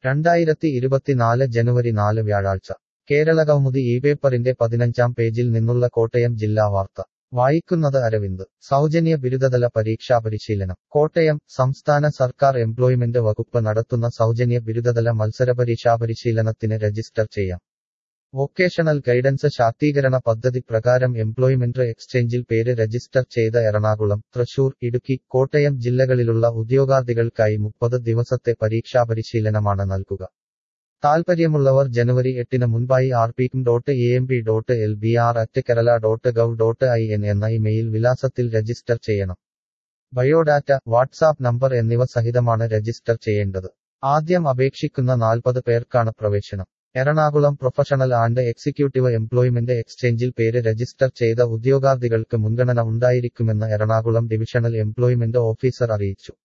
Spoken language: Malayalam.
രണ്ടായിരത്തി ഇരുപത്തിനാല് ജനുവരി നാല് വ്യാഴാഴ്ച കേരളകൗമുദി ഈ പേപ്പറിന്റെ പതിനഞ്ചാം പേജിൽ നിന്നുള്ള കോട്ടയം ജില്ലാ വാർത്ത വായിക്കുന്നത് അരവിന്ദ് സൗജന്യ ബിരുദതല പരീക്ഷാ പരിശീലനം കോട്ടയം സംസ്ഥാന സർക്കാർ എംപ്ലോയ്മെന്റ് വകുപ്പ് നടത്തുന്ന സൗജന്യ ബിരുദതല മത്സരപരീക്ഷാ പരിശീലനത്തിന് രജിസ്റ്റർ ചെയ്യാം വൊക്കേഷണൽ ഗൈഡൻസ് ശാക്തീകരണ പദ്ധതി പ്രകാരം എംപ്ലോയ്മെന്റ് എക്സ്ചേഞ്ചിൽ പേര് രജിസ്റ്റർ ചെയ്ത എറണാകുളം തൃശൂർ ഇടുക്കി കോട്ടയം ജില്ലകളിലുള്ള ഉദ്യോഗാർത്ഥികൾക്കായി മുപ്പത് ദിവസത്തെ പരീക്ഷാ പരിശീലനമാണ് നൽകുക താൽപ്പര്യമുള്ളവർ ജനുവരി എട്ടിന് മുൻപായി ആർ പിക്കും dot A M P dot L B R at Kerala dot gov dot I N എന്ന ഇമെയിൽ വിലാസത്തിൽ രജിസ്റ്റർ ചെയ്യണം ബയോഡാറ്റ വാട്സാപ്പ് നമ്പർ എന്നിവ സഹിതമാണ് രജിസ്റ്റർ ചെയ്യേണ്ടത് ആദ്യം അപേക്ഷിക്കുന്ന നാൽപ്പത് പേർക്കാണ് പ്രവേശനം Ernakulam professional and executive employment എക്സ്ചേഞ്ചിൽ പേര് രജിസ്റ്റർ ചെയ്ത ഉദ്യോഗാർത്ഥികൾക്ക് മുൻഗണന ഉണ്ടായിരിക്കുമെന്ന് എറണാകുളം ഡിവിഷണൽ എംപ്ലോയ്മെന്റ് ഓഫീസർ അറിയിച്ചു